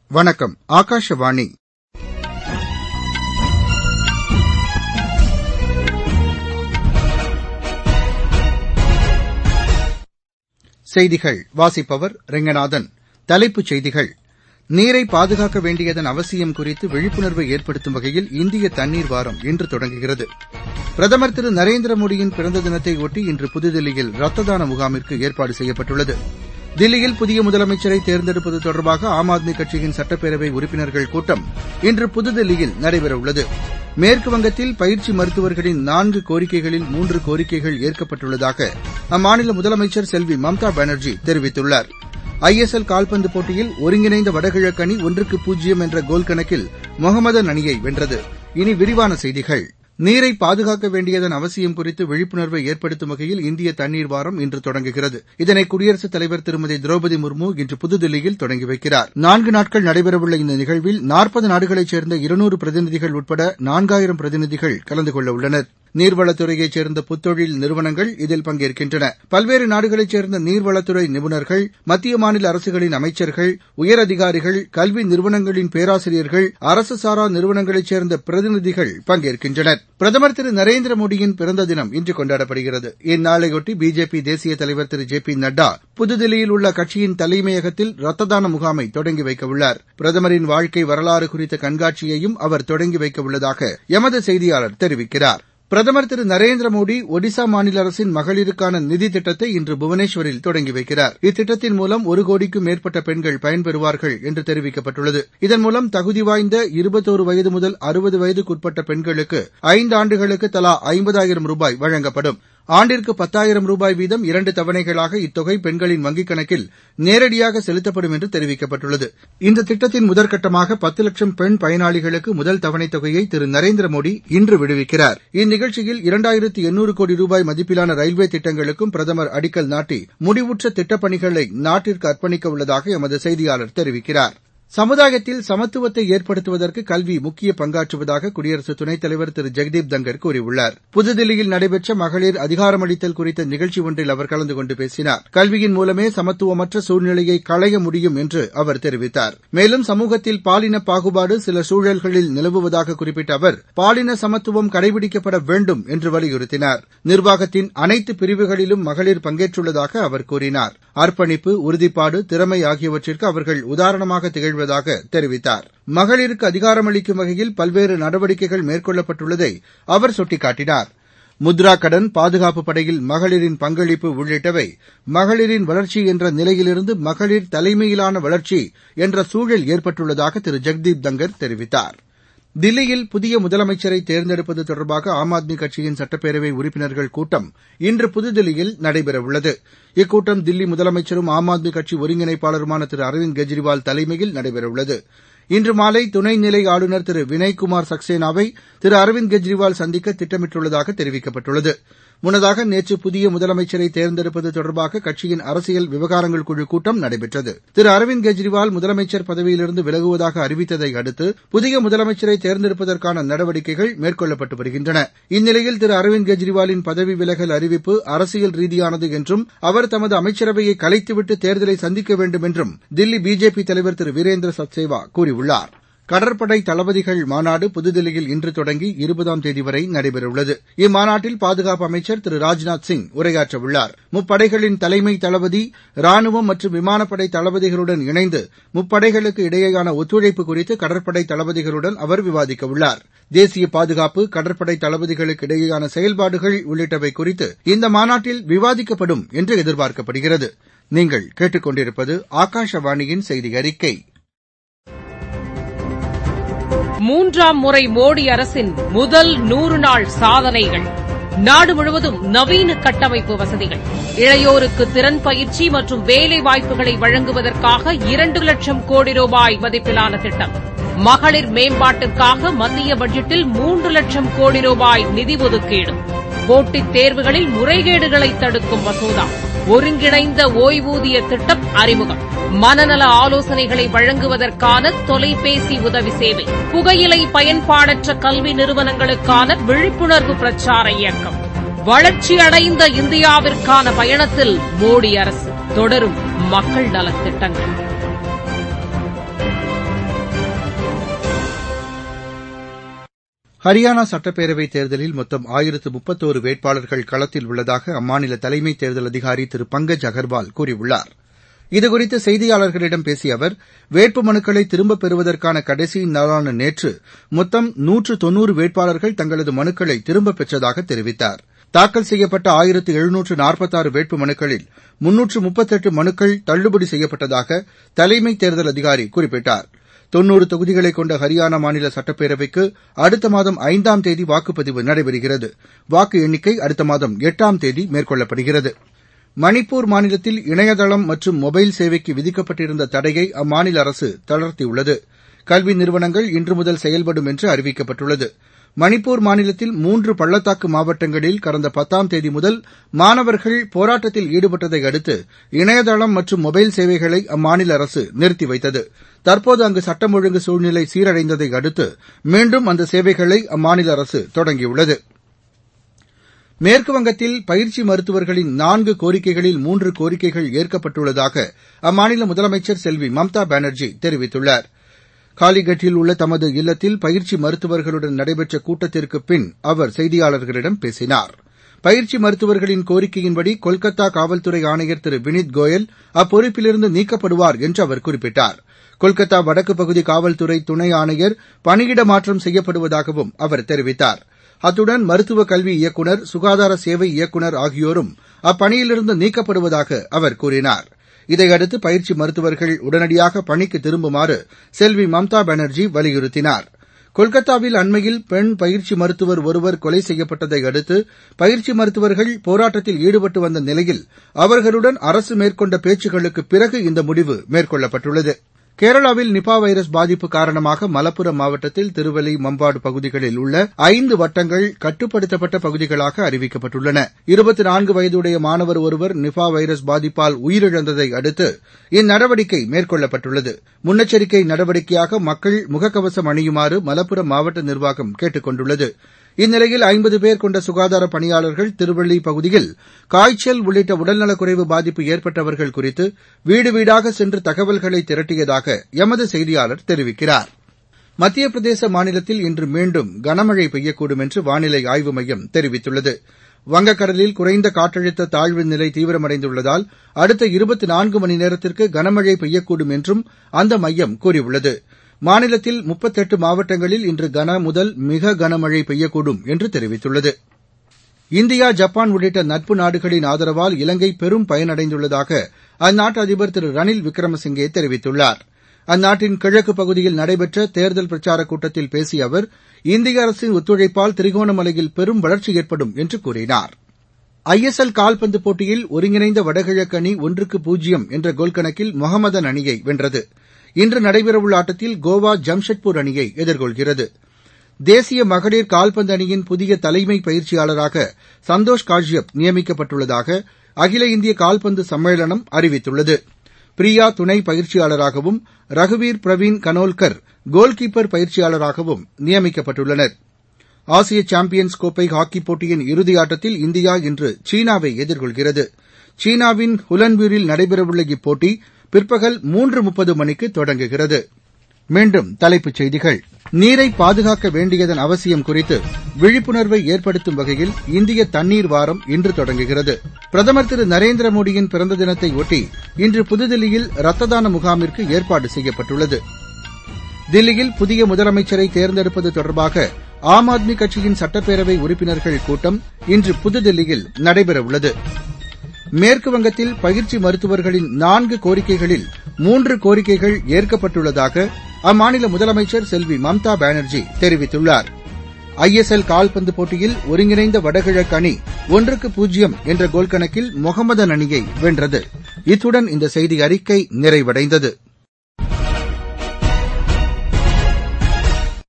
வணக்கம் ஆகாஷவாணி செய்திகள் வாசிப்பவர் ரெங்கநாதன் தலைப்புச் செய்திகள் நீரை பாதுகாக்க வேண்டியதன் அவசியம் குறித்து விழிப்புணர்வை ஏற்படுத்தும் வகையில் இந்திய தண்ணீர் வாரம் இன்று தொடங்குகிறது பிரதமர் திரு நரேந்திர மோடியின் பிறந்த தினத்தையொட்டி இன்று புதுதில்லியில் ரத்த தான முகாமிற்கு ஏற்பாடு செய்யப்பட்டுள்ளது தில்லியில் புதிய முதலமைச்சரை தேர்ந்தெடுப்பது தொடர்பாக ஆம் ஆத்மி கட்சியின் சட்டப்பேரவை உறுப்பினர்கள் கூட்டம் இன்று புதுதில்லியில் நடைபெறவுள்ளது மேற்குவங்கத்தில் பயிற்சி மருத்துவர்களின் நான்கு கோரிக்கைகளில் மூன்று கோரிக்கைகள் ஏற்கப்பட்டுள்ளதாக அம்மாநில முதலமைச்சர் செல்வி மம்தா பானர்ஜி தெரிவித்துள்ளார் ஐ எஸ் எல் கால்பந்து போட்டியில் ஒருங்கிணைந்த வடகிழக்கு அணி ஒன்றுக்கு பூஜ்ஜியம் என்ற கோல் கணக்கில் மொஹமதன் அணியை வென்றது இனி விரிவான செய்திகள் நீரை பாதுகாக்க வேண்டியதன் அவசியம் குறித்து விழிப்புணர்வை ஏற்படுத்தும் வகையில் இந்திய தண்ணீர் வாரம் இன்று தொடங்குகிறது இதனை குடியரசுத் தலைவர் திருமதி திரௌபதி முர்மு இன்று புதுதில்லியில் தொடங்கி வைக்கிறார் நான்கு நாட்கள் நடைபெறவுள்ள இந்த நிகழ்வில் நாற்பது நாடுகளைச் சேர்ந்த இருநூறு பிரதிநிதிகள் உட்பட நான்காயிரம் பிரதிநிதிகள் கலந்து கொள்ள உள்ளனர் நீர்வளத்துறையைச் சேர்ந்த புத்தொழில் நிறுவனங்கள் இதில் பங்கேற்கின்றன பல்வேறு நாடுகளைச் சேர்ந்த நீர்வளத்துறை நிபுணர்கள் மத்திய மாநில அரசுகளின் அமைச்சர்கள் உயரதிகாரிகள் கல்வி நிறுவனங்களின் பேராசிரியர்கள் அரசு சாரா நிறுவனங்களைச் சேர்ந்த பிரதிநிதிகள் பங்கேற்கின்றனர் பிரதமர் திரு நரேந்திர மோடியின் பிறந்த தினம் இன்று கொண்டாடப்படுகிறது இந்நாளையொட்டி பிஜேபி தேசிய தலைவர் திரு ஜே பி நட்டா புதுதில்லியில் உள்ள கட்சியின் தலைமையகத்தில் ரத்த தான முகாமை தொடங்கி வைக்கவுள்ளார் பிரதமரின் வாழ்க்கை வரலாறு குறித்த கண்காட்சியையும் அவர் தொடங்கி வைக்கவுள்ளதாக எமது செய்தியாளர் தெரிவிக்கிறார் பிரதமர் திரு நரேந்திர மோடி ஒடிசா மாநில அரசின் மகளிருக்கான நிதி திட்டத்தை இன்று புவனேஸ்வரில் தொடங்கி வைக்கிறார் இத்திட்டத்தின் மூலம் ஒரு கோடிக்கும் மேற்பட்ட பெண்கள் பயன்பெறுவார்கள் என்று தெரிவிக்கப்பட்டுள்ளது இதன் மூலம் தகுதி வாய்ந்த இருபத்தோரு வயது முதல் அறுபது வயதுக்குட்பட்ட பெண்களுக்கு ஐந்தாண்டுகளுக்கு தலா ஐம்பதாயிரம் ரூபாய் வழங்கப்படும் ஆண்டிற்கு பத்தாயிரம் ரூபாய் வீதம் இரண்டு தவணைகளாக இத்தொகை பெண்களின் வங்கிக் கணக்கில் நேரடியாக செலுத்தப்படும் என்று தெரிவிக்கப்பட்டுள்ளது இந்த திட்டத்தின் முதற்கட்டமாக பத்து லட்சம் பெண் பயனாளிகளுக்கு முதல் தவணைத் தொகையை திரு நரேந்திர மோடி இன்று விடுவிக்கிறார் இந்நிகழ்ச்சியில் இரண்டாயிரத்து எண்ணூறு கோடி ரூபாய் மதிப்பிலான ரயில்வே திட்டங்களுக்கும் பிரதமர் அடிக்கல் நாட்டி முடிவுற்ற திட்டப் பணிகளை நாட்டிற்கு அர்ப்பணிக்க உள்ளதாக எமது செய்தியாளர் தெரிவிக்கிறார் சமுதாயத்தில் சமத்துவத்தை ஏற்படுத்துவதற்கு கல்வி முக்கிய பங்காற்றுவதாக குடியரசு துணைத் தலைவர் திரு ஜெக்தீப் தங்கர் கூறியுள்ளார் புதுதில்லியில் நடைபெற்ற மகளிர் அதிகாரமளித்தல் குறித்த நிகழ்ச்சி ஒன்றில் அவர் கலந்து கொண்டு பேசினார் கல்வியின் மூலமே சமத்துவமற்ற சூழ்நிலையை களைய முடியும் என்று அவர் தெரிவித்தார் மேலும் சமூகத்தில் பாலின பாகுபாடு சில சூழல்களில் நிலவுவதாக குறிப்பிட்ட அவர் பாலின சமத்துவம் கடைபிடிக்கப்பட வேண்டும் என்று வலியுறுத்தினார் நிர்வாகத்தின் அனைத்து பிரிவுகளிலும் மகளிர் பங்கேற்றுள்ளதாக அவர் கூறினார் அர்ப்பணிப்பு உறுதிப்பாடு திறமை ஆகியவற்றிற்கு அவர்கள் உதாரணமாக திகழ்வு வருவதாக தெரிவித்தார் மகளிருக்கு அதிகாரமளிக்கும் வகையில் பல்வேறு நடவடிக்கைகள் மேற்கொள்ளப்பட்டுள்ளதை அவர் சுட்டிக்காட்டினார் முத்ரா கடன் பாதுகாப்பு படையில் மகளிரின் பங்களிப்பு உள்ளிட்டவை மகளிரின் வளர்ச்சி என்ற நிலையிலிருந்து மகளிர் தலைமையிலான வளர்ச்சி என்ற சூழல் ஏற்பட்டுள்ளதாக திரு ஜெக்தீப் தங்கர் தெரிவித்தார் தில்லியில் புதிய முதலமைச்சரை தேர்ந்தெடுப்பது தொடர்பாக ஆம் ஆத்மி கட்சியின் சட்டப்பேரவை உறுப்பினர்கள் கூட்டம் இன்று புதுதில்லியில் நடைபெறவுள்ளது இக்கூட்டம் தில்லி முதலமைச்சரும் ஆம் ஆத்மி கட்சி ஒருங்கிணைப்பாளருமான திரு அரவிந்த் கெஜ்ரிவால் தலைமையில் நடைபெறவுள்ளது இன்று மாலை துணைநிலை ஆளுநர் திரு வினய்குமார் சக்சேனாவை திரு அரவிந்த் கெஜ்ரிவால் சந்திக்க திட்டமிட்டுள்ளதாக தெரிவிக்கப்பட்டுள்ளது முன்னதாக நேற்று புதிய முதலமைச்சரை தேர்ந்தெடுப்பது தொடர்பாக கட்சியின் அரசியல் விவகாரங்கள் குழு கூட்டம் நடைபெற்றது திரு அரவிந்த் கெஜ்ரிவால் முதலமைச்சர் பதவியிலிருந்து விலகுவதாக அறிவித்ததை அடுத்து புதிய முதலமைச்சரை தேர்ந்தெடுப்பதற்கான நடவடிக்கைகள் மேற்கொள்ளப்பட்டு வருகின்றன இந்நிலையில் திரு அரவிந்த் கெஜ்ரிவாலின் பதவி விலகல் அறிவிப்பு அரசியல் ரீதியானது என்றும் அவர் தமது அமைச்சரவையை கலைத்துவிட்டு தேர்தலை சந்திக்க வேண்டும் என்றும் தில்லி பிஜேபி தலைவர் திரு வீரேந்திர சச்தேவா கூறியுள்ளார் கடற்படை தளபதிகள் மாநாடு புதுதில்லியில் இன்று தொடங்கி இருபதாம் தேதி வரை நடைபெறவுள்ளது இம்மாநாட்டில் பாதுகாப்பு அமைச்சர் திரு ராஜ்நாத் சிங் உரையாற்றவுள்ளார் முப்படைகளின் தலைமை தளபதி ராணுவம் மற்றும் விமானப்படை தளபதிகளுடன் இணைந்து முப்படைகளுக்கு இடையேயான ஒத்துழைப்பு குறித்து கடற்படை தளபதிகளுடன் அவர் விவாதிக்கவுள்ளார் தேசிய பாதுகாப்பு கடற்படை தளபதிகளுக்கு இடையேயான செயல்பாடுகள் உள்ளிட்டவை குறித்து இந்த மாநாட்டில் விவாதிக்கப்படும் என்று எதிர்பார்க்கப்படுகிறது நீங்கள் கேட்டுக் கொண்டிருப்பது ஆகாஷவாணியின் செய்தி அறிக்கை மூன்றாம் முறை மோடி அரசின் முதல் நூறு நாள் சாதனைகள் நாடு முழுவதும் நவீன கட்டமைப்பு வசதிகள் இளையோருக்கு திறன் பயிற்சி மற்றும் வேலை வாய்ப்புகளை வழங்குவதற்காக இரண்டு லட்சம் கோடி ரூபாய் மதிப்பிலான திட்டம் மகளிர் மேம்பாட்டிற்காக மத்திய பட்ஜெட்டில் மூன்று லட்சம் கோடி ரூபாய் நிதி ஒதுக்கீடு போட்டித் தேர்வுகளில் முறைகேடுகளை தடுக்கும் மசோதா ஒருங்கிணைந்த ஓய்வூதிய திட்டம் அறிமுகம் மனநல ஆலோசனைகளை வழங்குவதற்கான தொலைபேசி உதவி சேவை புகையிலை பயன்பாடற்ற கல்வி நிறுவனங்களுக்கான விழிப்புணர்வு பிரச்சார இயக்கம் வளர்ச்சியடைந்த இந்தியாவிற்கான பயணத்தில் மோடி அரசு தொடரும் மக்கள் நலத் திட்டங்கள் ஹரியானா சட்டப்பேரவைத் தேர்தலில் மொத்தம் ஆயிரத்து முப்பத்தோரு வேட்பாளர்கள் களத்தில் உள்ளதாக அம்மாநில தலைமை தேர்தல் அதிகாரி திரு பங்கஜ் அகர்வால் கூறியுள்ளார் இதுகுறித்து செய்தியாளர்களிடம் பேசிய அவர் வேட்பு மனுக்களை திரும்பப் பெறுவதற்கான கடைசி நாளான நேற்று மொத்தம் நூற்று தொன்னூறு வேட்பாளர்கள் தங்களது மனுக்களை திரும்பப் பெற்றதாக தெரிவித்தார் தாக்கல் செய்யப்பட்ட ஆயிரத்து எழுநூற்று நாற்பத்தாறு வேட்பு மனுக்களில் முன்னூற்று முப்பத்தெட்டு மனுக்கள் தள்ளுபடி செய்யப்பட்டதாக தலைமை தேர்தல் அதிகாரி குறிப்பிட்டார் தொன்னூறு தொகுதிகளை கொண்ட ஹரியானா மாநில சட்டப்பேரவைக்கு அடுத்த மாதம் ஐந்தாம் தேதி வாக்குப்பதிவு நடைபெறுகிறது வாக்கு எண்ணிக்கை அடுத்த மாதம் எட்டாம் தேதி மேற்கொள்ளப்படுகிறது மணிப்பூர் மாநிலத்தில் இணையதளம் மற்றும் மொபைல் சேவைக்கு விதிக்கப்பட்டிருந்த தடையை அம்மாநில அரசு தளர்த்தியுள்ளது கல்வி நிறுவனங்கள் இன்று முதல் செயல்படும் என்று அறிவிக்கப்பட்டுள்ளது மணிப்பூர் மாநிலத்தில் மூன்று பள்ளத்தாக்கு மாவட்டங்களில் கடந்த பத்தாம் தேதி முதல் மாணவர்கள் போராட்டத்தில் ஈடுபட்டதை அடுத்து இணையதளம் மற்றும் மொபைல் சேவைகளை அம்மாநில அரசு நிறுத்தி வைத்தது தற்போது அங்கு சட்டம் ஒழுங்கு சூழ்நிலை சீரடைந்ததை அடுத்து மீண்டும் அந்த சேவைகளை அம்மாநில அரசு தொடங்கியுள்ளது மேற்குவங்கத்தில் பயிற்சி மருத்துவர்களின் நான்கு கோரிக்கைகளில் மூன்று கோரிக்கைகள் ஏற்கப்பட்டுள்ளதாக அம்மாநில முதலமைச்சர் செல்வி மம்தா பானர்ஜி தெரிவித்துள்ளார் காலிகட்டில் உள்ள தமது இல்லத்தில் பயிற்சி மருத்துவர்களுடன் நடைபெற்ற கூட்டத்திற்குப் பின் அவர் செய்தியாளர்களிடம் பேசினார் பயிற்சி மருத்துவர்களின் கோரிக்கையின்படி கொல்கத்தா காவல்துறை ஆணையர் திரு வினித் கோயல் அப்பொறுப்பிலிருந்து நீக்கப்படுவார் என்று அவர் குறிப்பிட்டார் கொல்கத்தா வடக்கு பகுதி காவல்துறை துணை ஆணையர் பணியிட மாற்றம் செய்யப்படுவதாகவும் அவர் தெரிவித்தார் அத்துடன் மருத்துவ கல்வி இயக்குநர் சுகாதார சேவை இயக்குநர் ஆகியோரும் அப்பணியிலிருந்து நீக்கப்படுவதாக அவர் கூறினார் இதையடுத்து பயிற்சி மருத்துவர்கள் உடனடியாக பணிக்கு திரும்புமாறு செல்வி மம்தா பானர்ஜி வலியுறுத்தினார் கொல்கத்தாவில் அண்மையில் பெண் பயிற்சி மருத்துவர் ஒருவர் கொலை செய்யப்பட்டதை அடுத்து பயிற்சி மருத்துவர்கள் போராட்டத்தில் ஈடுபட்டு வந்த நிலையில் அவர்களுடன் அரசு மேற்கொண்ட பேச்சுக்களுக்கு பிறகு இந்த முடிவு மேற்கொள்ளப்பட்டுள்ளது கேரளாவில் நிபா வைரஸ் பாதிப்பு காரணமாக மலப்புரம் மாவட்டத்தில் திருவலி மம்பாடு பகுதிகளில் உள்ள ஐந்து வட்டங்கள் கட்டுப்படுத்தப்பட்ட பகுதிகளாக அறிவிக்கப்பட்டுள்ளன இருபத்தி நான்கு வயதுடைய மாணவர் ஒருவர் நிபா வைரஸ் பாதிப்பால் உயிரிழந்ததை அடுத்து இந்நடவடிக்கை மேற்கொள்ளப்பட்டுள்ளது முன்னெச்சரிக்கை நடவடிக்கையாக மக்கள் முகக்கவசம் அணியுமாறு மலப்புரம் மாவட்ட நிர்வாகம் கேட்டுக் கொண்டுள்ளது இந்நிலையில் ஐம்பது பேர் கொண்ட சுகாதார பணியாளர்கள் திருவள்ளி பகுதியில் காய்ச்சல் உள்ளிட்ட உடல்நலக்குறைவு பாதிப்பு ஏற்பட்டவர்கள் குறித்து வீடு வீடாக சென்று தகவல்களை திரட்டியதாக எமது செய்தியாளர் தெரிவிக்கிறார் மத்திய பிரதேச மாநிலத்தில் இன்று மீண்டும் கனமழை பெய்யக்கூடும் என்று வானிலை ஆய்வு மையம் தெரிவித்துள்ளது வங்கக்கடலில் குறைந்த காற்றழுத்த தாழ்வு நிலை தீவிரமடைந்துள்ளதால் அடுத்த இருபத்தி நான்கு மணி நேரத்திற்கு கனமழை பெய்யக்கூடும் என்றும் அந்த மையம் கூறியுள்ளது மாநிலத்தில் முப்பத்தெட்டு மாவட்டங்களில் இன்று கன முதல் மிக கனமழை பெய்யக்கூடும் என்று தெரிவித்துள்ளது இந்தியா ஜப்பான் உள்ளிட்ட நட்பு நாடுகளின் ஆதரவால் இலங்கை பெரும் பயனடைந்துள்ளதாக அந்நாட்டு அதிபர் திரு ரணில் விக்ரமசிங்கே தெரிவித்துள்ளார் அந்நாட்டின் கிழக்கு பகுதியில் நடைபெற்ற தேர்தல் பிரச்சாரக் கூட்டத்தில் பேசிய அவர் இந்திய அரசின் ஒத்துழைப்பால் திரிகோணமலையில் பெரும் வளர்ச்சி ஏற்படும் என்று கூறினார் ஐ எஸ் எல் கால்பந்து போட்டியில் ஒருங்கிணைந்த வடகிழக்கு அணி ஒன்றுக்கு பூஜ்ஜியம் என்ற கோல் கணக்கில் மொஹமதன் அணியை வென்றது இன்று நடைபெறவுள்ள ஆட்டத்தில் கோவா ஜம்ஷெட்பூர் அணியை எதிர்கொள்கிறது தேசிய மகளிர் கால்பந்து அணியின் புதிய தலைமை பயிற்சியாளராக சந்தோஷ் காஷ்யப் நியமிக்கப்பட்டுள்ளதாக அகில இந்திய கால்பந்து சம்மேளனம் அறிவித்துள்ளது பிரியா துணை பயிற்சியாளராகவும் ரகுவீர் பிரவீன் கனோல்கர் கோல்கீப்பர் பயிற்சியாளராகவும் நியமிக்கப்பட்டுள்ளனர் ஆசிய சாம்பியன்ஸ் கோப்பை ஹாக்கிப் போட்டியின் இறுதியாட்டத்தில் இந்தியா இன்று சீனாவை எதிர்கொள்கிறது சீனாவின் ஹுலன்பூரில் நடைபெறவுள்ள இப்போட்டி பிற்பகல் மூன்று முப்பது மணிக்கு தொடங்குகிறது மீண்டும் தலைப்புச் செய்திகள் நீரை பாதுகாக்க வேண்டியதன் அவசியம் குறித்து விழிப்புணர்வை ஏற்படுத்தும் வகையில் இந்திய தண்ணீர் வாரம் இன்று தொடங்குகிறது பிரதமர் திரு நரேந்திர மோடியின் பிறந்த தினத்தை ஒட்டி இன்று புதுதில்லியில் ரத்த தான முகாமிற்கு ஏற்பாடு செய்யப்பட்டுள்ளது தில்லியில் புதிய முதலமைச்சரை தேர்ந்தெடுப்பது தொடர்பாக ஆம் ஆத்மி கட்சியின் சட்டப்பேரவை உறுப்பினர்கள் கூட்டம் இன்று புதுதில்லியில் நடைபெறவுள்ளது மேற்குவங்கத்தில் பயிற்சி மருத்துவர்களின் நான்கு கோரிக்கைகளில் மூன்று கோரிக்கைகள் ஏற்கப்பட்டுள்ளதாக அம்மாநில முதலமைச்சர் செல்வி மம்தா பானர்ஜி தெரிவித்துள்ளார் ஐ எஸ் எல் கால்பந்து போட்டியில் ஒருங்கிணைந்த வடகிழக்கு அணி ஒன்றுக்கு பூஜ்ஜியம் என்ற கோல் கணக்கில் முகமதன் அணியை வென்றது இத்துடன் இந்த செய்தி அறிக்கை நிறைவடைந்தது